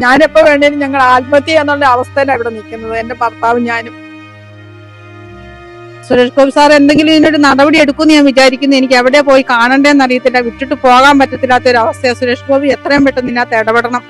ഞാനെപ്പോ വേണേലും ഞങ്ങൾ ആത്മഹത്യ എന്നുള്ള അവസ്ഥയിലാണ് ഇവിടെ നിൽക്കുന്നത് എന്റെ ഭർത്താവും ഞാനും സുരേഷ് ഗോപി സാർ എന്തെങ്കിലും ഇതിനൊരു നടപടി എടുക്കുമെന്ന് ഞാൻ വിചാരിക്കുന്നു എനിക്ക് എവിടെ പോയി കാണണ്ടേന്ന് അറിയത്തില്ല വിട്ടിട്ട് പോകാൻ പറ്റത്തില്ലാത്ത ഒരു അവസ്ഥയാണ് സുരേഷ് ഗോപി എത്രയും പെട്ടെന്ന് ഇതിനകത്ത് ഇടപെടണം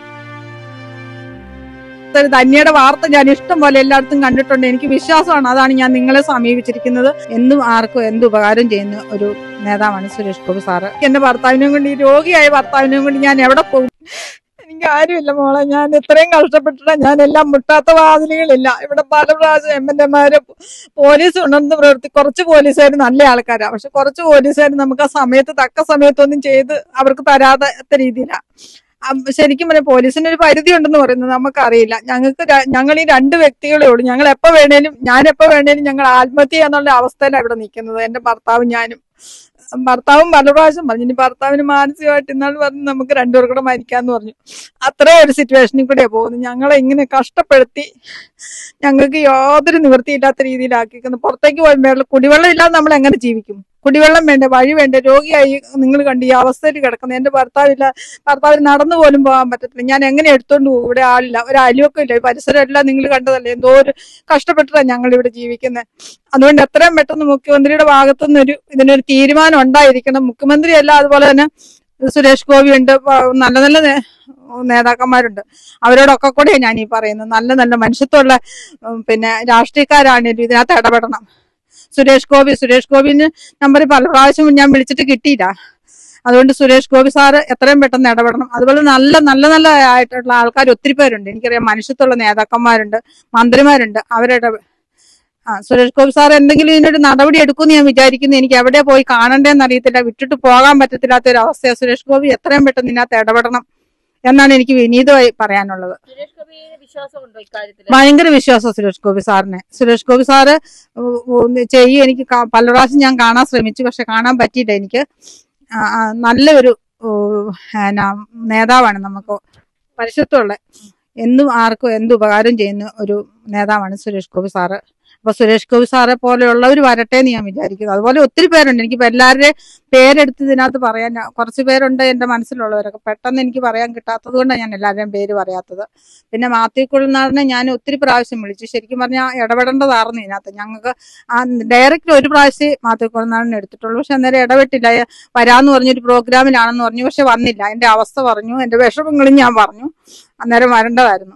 ഒരു ധന്യയുടെ വാർത്ത ഞാൻ ഇഷ്ടം പോലെ എല്ലായിടത്തും കണ്ടിട്ടുണ്ട് എനിക്ക് വിശ്വാസമാണ് അതാണ് ഞാൻ നിങ്ങളെ സമീപിച്ചിരിക്കുന്നത് എന്നും ആർക്കും എന്ത് ഉപകാരം ചെയ്യുന്ന ഒരു നേതാവാണ് സുരേഷ് ഗോപി സാറ് എന്റെ ഭർത്താവിനെയും കൊണ്ട് ഈ രോഗിയായ ഭർത്താവിനെയും കൊണ്ട് ഞാൻ എവിടെ പോകും എനിക്ക് ആരുമില്ല മോളെ ഞാൻ ഇത്രയും കഷ്ടപ്പെട്ടിട്ട് ഞാൻ എല്ലാം മുട്ടാത്ത വാതിലുകളില്ല ഇവിടെ പല പ്രാവശ്യം എം എൽ എമാര് പോലീസ് ഉണർന്ന് പ്രവർത്തി കുറച്ച് പോലീസുകാർ നല്ല ആൾക്കാരാണ് പക്ഷെ കുറച്ച് പോലീസുകാർ നമുക്ക് ആ സമയത്ത് തക്ക സമയത്തൊന്നും ചെയ്ത് അവർക്ക് തരാത്ത രീതിയിലാണ് ശരിക്കും പറഞ്ഞാൽ പോലീസിന് ഒരു പരിധി ഉണ്ടെന്ന് പറയുന്നത് നമുക്കറിയില്ല ഞങ്ങൾക്ക് ര- ഞങ്ങൾ ഈ രണ്ട് വ്യക്തികളേ ഉള്ളൂ ഞങ്ങൾ എപ്പോ വേണേലും ഞാൻ എപ്പോ വേണേലും ഞങ്ങൾ ആത്മഹത്യ എന്നുള്ള അവസ്ഥയിലാണ് ഇവിടെ നിൽക്കുന്നത് എന്റെ ഭർത്താവും ഞാനും ഭർത്താവും പല പ്രാവശ്യം പറഞ്ഞു ഇനി ഭർത്താവിന് മാനസികമായിട്ട് ഇന്നാൾ പറഞ്ഞു നമുക്ക് രണ്ടുപേർ കൂടെ മരിക്കാന്ന് പറഞ്ഞു അത്രയും ഒരു സിറ്റുവേഷനിൽ കൂടെയാണ് പോകുന്നത് ഞങ്ങളെ ഇങ്ങനെ കഷ്ടപ്പെടുത്തി ഞങ്ങൾക്ക് യാതൊരു നിവൃത്തിയില്ലാത്ത രീതിയിലാക്കിക്കുന്നു പുറത്തേക്ക് പോയി വെള്ളം കുടിവെള്ളം ഇല്ലാതെ നമ്മൾ എങ്ങനെ ജീവിക്കും കുടിവെള്ളം വേണ്ടേ വഴി വേണ്ടേ രോഗിയായി നിങ്ങൾ കണ്ട് ഈ അവസ്ഥയിൽ കിടക്കുന്നത് എന്റെ ഭർത്താവില്ല ഭർത്താവിന് നടന്നു പോലും പോകാൻ പറ്റത്തില്ല ഞാൻ എങ്ങനെ എടുത്തോണ്ട് പോകും ഇവിടെ ആളില്ല ഒരു അലുവൊക്കെ ഇല്ല ഈ പരിസരം എല്ലാം നിങ്ങൾ കണ്ടതല്ലേ എന്തോ ഒരു കഷ്ടപ്പെട്ടിട്ടാണ് ഞങ്ങൾ ഇവിടെ ജീവിക്കുന്നത് അതുകൊണ്ട് എത്രയും പെട്ടെന്ന് മുഖ്യമന്ത്രിയുടെ ഭാഗത്തു നിന്നൊരു ഇതിനൊരു തീരുമാനം ഉണ്ടായിരിക്കണം മുഖ്യമന്ത്രി അല്ല അതുപോലെ തന്നെ സുരേഷ് ഗോപി ഉണ്ട് നല്ല നല്ല നേ- നേതാക്കന്മാരുണ്ട് അവരോടൊക്കെ കൂടെ ഞാൻ ഈ പറയുന്നത് നല്ല നല്ല മനുഷ്യത്വമുള്ള ഉം, പിന്നെ രാഷ്ട്രീയക്കാരാണ് ഇതിനകത്ത് ഇടപെടണം സുരേഷ് ഗോപി സുരേഷ് ഗോപിന് നമ്പർ പല പ്രാവശ്യം ഞാൻ വിളിച്ചിട്ട് കിട്ടിയില്ല അതുകൊണ്ട് സുരേഷ് ഗോപി സാറ് എത്രയും പെട്ടെന്ന് ഇടപെടണം അതുപോലെ നല്ല നല്ല നല്ല ആയിട്ടുള്ള ആൾക്കാർ ഒത്തിരി പേരുണ്ട് എനിക്കറിയാം മനുഷ്യത്വമുള്ള നേതാക്കന്മാരുണ്ട് മന്ത്രിമാരുണ്ട് അവരുടെ ആ സുരേഷ് ഗോപി സാർ എന്തെങ്കിലും ഇതിനൊരു നടപടി എടുക്കുമെന്ന് ഞാൻ വിചാരിക്കുന്നു എനിക്ക് എവിടെ പോയി കാണണ്ടേന്ന് അറിയത്തില്ല വിട്ടിട്ട് പോകാൻ പറ്റത്തില്ലാത്ത ഒരു അവസ്ഥയാണ് സുരേഷ് ഗോപി എത്രയും പെട്ടെന്ന് ഇതിനകത്ത് ഇടപെടണം എന്നാണ് എനിക്ക് വിനീതമായി പറയാനുള്ളത് സുരേഷ് ഗോപിയെ വിശ്വാസമുണ്ടോ ഇക്കാര്യത്തിൽ ഭയങ്കര വിശ്വാസം സുരേഷ് ഗോപി സാറിനെ സുരേഷ് ഗോപി സാറ് ചെയ്യും എനിക്ക് കാ- പല പ്രാവശ്യം ഞാൻ കാണാൻ ശ്രമിച്ചു പക്ഷെ കാണാൻ പറ്റിയില്ല എനിക്ക് ആ, ആ, നല്ലൊരു ഓ, എന്നാ, നേതാവാണ് നമുക്ക് പരിശുദ്ധമുള്ള എന്തും ആർക്കും എന്ത് ഉപകാരം ചെയ്യുന്ന ഒരു നേതാവാണ് സുരേഷ് ഗോപി സാറ് അപ്പൊ സുരേഷ് ഗോപി സാറെ പോലെയുള്ളവർ വരട്ടെ എന്ന് ഞാൻ വിചാരിക്കുന്നു അതുപോലെ ഒത്തിരി പേരുണ്ട് എനിക്കിപ്പോ എല്ലാവരുടെയും പേരെടുത്ത് ഇതിനകത്ത് പറയാൻ കുറച്ച് പേരുണ്ട് എന്റെ മനസ്സിലുള്ളവരൊക്കെ പെട്ടെന്ന് എനിക്ക് പറയാൻ കിട്ടാത്തത് കൊണ്ടാണ് ഞാൻ എല്ലാവരുടെയും പേര് പറയാത്തത് പിന്നെ മാത്യു കുഴൽനാടിനെ ഞാൻ ഒത്തിരി പ്രാവശ്യം വിളിച്ചു ശരിക്കും പറഞ്ഞാൽ ഇടപെടേണ്ടതായിരുന്നു ഇതിനകത്ത് ഞങ്ങൾക്ക് ആ ഡയറക്റ്റ് ഒരു പ്രാവശ്യം മാത്യു കുഴൽനാടിനെ എടുത്തിട്ടുള്ളൂ പക്ഷെ അന്നേരം ഇടപെട്ടില്ല ഏ, വരാന്ന് പറഞ്ഞൊരു പ്രോഗ്രാമിലാണെന്ന് പറഞ്ഞു പക്ഷെ വന്നില്ല എന്റെ അവസ്ഥ പറഞ്ഞു എന്റെ വിഷമങ്ങളും ഞാൻ പറഞ്ഞു അന്നേരം വരേണ്ടതായിരുന്നു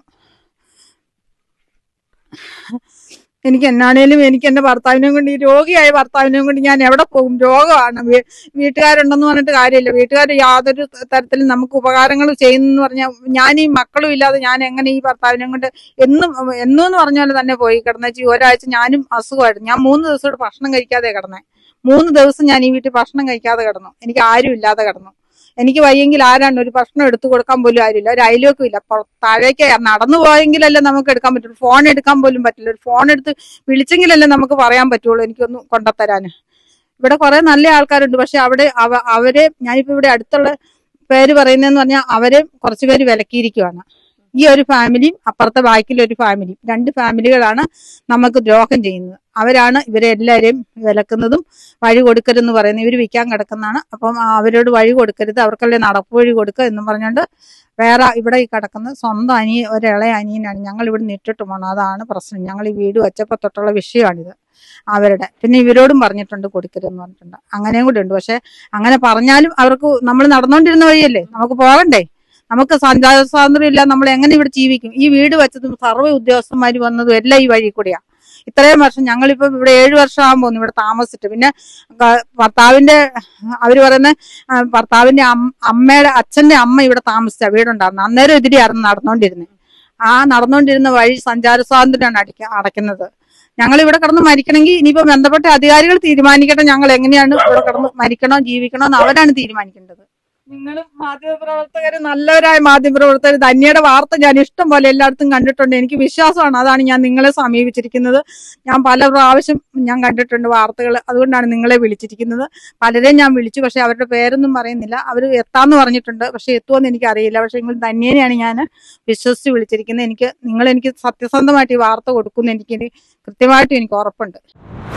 എനിക്ക് എന്നാണേലും എനിക്ക് എന്റെ ഭർത്താവിനെയും കൊണ്ട് ഈ രോഗിയായ ഭർത്താവിനെയും കൊണ്ട് ഞാൻ എവിടെ പോകും രോഗമാണ് വീ- വീട്ടുകാരുണ്ടെന്ന് പറഞ്ഞിട്ട് കാര്യമില്ല വീട്ടുകാർ യാതൊരു തരത്തിലും നമുക്ക് ഉപകാരങ്ങൾ ചെയ്യുന്നെന്ന് പറഞ്ഞാൽ ഞാൻ ഈ മക്കളും ഇല്ലാതെ ഞാൻ എങ്ങനെ ഈ ഭർത്താവിനെയും കൊണ്ട് എന്നും എന്നും എന്ന് പറഞ്ഞാൽ തന്നെ പോയി കിടന്നേച്ച് ഒരാഴ്ച ഞാനും അസുഖമായിരുന്നു ഞാൻ മൂന്ന് ദിവസം ഇവിടെ ഭക്ഷണം കഴിക്കാതെ കിടന്നേ മൂന്ന് ദിവസം ഞാൻ ഈ വീട്ടിൽ ഭക്ഷണം കഴിക്കാതെ കിടന്നു എനിക്ക് ആരും ഇല്ലാതെ കിടന്നു എനിക്ക് വയ്യെങ്കിൽ ആരാണ് ഒരു ഭക്ഷണം എടുത്തു കൊടുക്കാൻ പോലും ആരുമില്ല ഒരു അയൽവക്കും ഇല്ല പുറ- താഴേക്ക് നടന്നു പോയെങ്കിലല്ലേ നമുക്ക് എടുക്കാൻ പറ്റുള്ളൂ ഫോൺ എടുക്കാൻ പോലും പറ്റില്ല ഒരു ഫോൺ എടുത്ത് വിളിച്ചെങ്കിലല്ലേ നമുക്ക് പറയാൻ പറ്റുള്ളൂ എനിക്കൊന്ന് കൊണ്ടുത്തരാന് ഇവിടെ കുറെ നല്ല ആൾക്കാരുണ്ട് പക്ഷെ അവിടെ അവ അവരെ ഞാനിപ്പോ ഇവിടെ അടുത്തുള്ള പേര് പറയുന്നതെന്ന് പറഞ്ഞാൽ അവരെ കുറച്ച് പേര് വിലക്കിയിരിക്കുവാണ് ഈ ഒരു ഫാമിലിയും അപ്പുറത്തെ ബാക്കിൽ ഒരു ഫാമിലിയും രണ്ട് ഫാമിലികളാണ് നമുക്ക് ദ്രോഹം ചെയ്യുന്നത് അവരാണ് ഇവരെ എല്ലാവരെയും വിലക്കുന്നതും വഴി കൊടുക്കരുതെന്ന് പറയുന്നത് ഇവർ വിൽക്കാൻ കിടക്കുന്നതാണ് അപ്പം ആ അവരോട് വഴി കൊടുക്കരുത് അവർക്കല്ലേ നടപ്പ് വഴി കൊടുക്കുക എന്നും പറഞ്ഞുകൊണ്ട് വേറെ ഇവിടെ ഈ കിടക്കുന്ന സ്വന്തം അനിയ ഒരിളയ അനിയനാണ് ഞങ്ങൾ ഇവിടെ നിട്ടിട്ട് പോകണം അതാണ് പ്രശ്നം ഞങ്ങൾ ഈ വീട് വെച്ചപ്പോൾ തൊട്ടുള്ള വിഷയമാണിത് അവരുടെ പിന്നെ ഇവരോടും പറഞ്ഞിട്ടുണ്ട് കൊടുക്കരുതെന്ന് പറഞ്ഞിട്ടുണ്ട് അങ്ങനെയും കൂടെ ഉണ്ട് പക്ഷെ അങ്ങനെ പറഞ്ഞാലും അവർക്ക് നമ്മൾ നടന്നുകൊണ്ടിരുന്ന വഴിയല്ലേ നമുക്ക് പോകണ്ടേ നമുക്ക് സഞ്ചാര സ്വാതന്ത്ര്യം ഇല്ല നമ്മൾ എങ്ങനെ ഇവിടെ ജീവിക്കും ഈ വീട് വെച്ചതും സർവ്വ ഉദ്യോഗസ്ഥന്മാർ വന്നതും എല്ലാം ഈ വഴി കൂടിയാ ഇത്രയും വർഷം ഞങ്ങളിപ്പോ ഇവിടെ ഏഴു വർഷം ആകുമ്പോൾ ഇവിടെ താമസിച്ചിട്ട് പിന്നെ ക- ഭർത്താവിന്റെ അവര് പറയുന്ന ആ, ഭർത്താവിന്റെ അം- അമ്മയുടെ അച്ഛന്റെ അമ്മ ഇവിടെ താമസിച്ച വീടുണ്ടായിരുന്നു അന്നേരം ഇതിലെയായിരുന്നു നടന്നുകൊണ്ടിരുന്നത് ആ നടന്നുകൊണ്ടിരുന്ന വഴി സഞ്ചാര സ്വാതന്ത്ര്യമാണ് അടിക്ക അടയ്ക്കുന്നത് ഞങ്ങൾ ഇവിടെ കിടന്ന് മരിക്കണമെങ്കിൽ ഇനിയിപ്പോ ബന്ധപ്പെട്ട അധികാരികൾ തീരുമാനിക്കട്ടെ ഞങ്ങൾ എങ്ങനെയാണ് ഇവിടെ കിടന്ന് മരിക്കണോ ജീവിക്കണോ എന്ന് അവരാണ് തീരുമാനിക്കേണ്ടത് നിങ്ങൾ മാധ്യമപ്രവർത്തകര് നല്ലവരായ മാധ്യമപ്രവർത്തകർ ധന്യയുടെ വാർത്ത ഞാൻ ഇഷ്ടം പോലെ എല്ലായിടത്തും കണ്ടിട്ടുണ്ട് എനിക്ക് വിശ്വാസമാണ് അതാണ് ഞാൻ നിങ്ങളെ സമീപിച്ചിരിക്കുന്നത് ഞാൻ പല പ്രാവശ്യം ഞാൻ കണ്ടിട്ടുണ്ട് വാർത്തകൾ അതുകൊണ്ടാണ് നിങ്ങളെ വിളിച്ചിരിക്കുന്നത് പലരെയും ഞാൻ വിളിച്ചു പക്ഷെ അവരുടെ പേരൊന്നും പറയുന്നില്ല അവർ എത്താന്ന് പറഞ്ഞിട്ടുണ്ട് പക്ഷെ എത്തുമെന്ന് എനിക്ക് അറിയില്ല പക്ഷെ നിങ്ങൾ ധന്യനെയാണ് ഞാൻ വിശ്വസിച്ച് വിളിച്ചിരിക്കുന്നത് എനിക്ക് നിങ്ങൾ എനിക്ക് സത്യസന്ധമായിട്ട് ഈ വാർത്ത കൊടുക്കുമെന്ന് എനിക്ക് കൃത്യമായിട്ടും എനിക്ക് ഉറപ്പുണ്ട്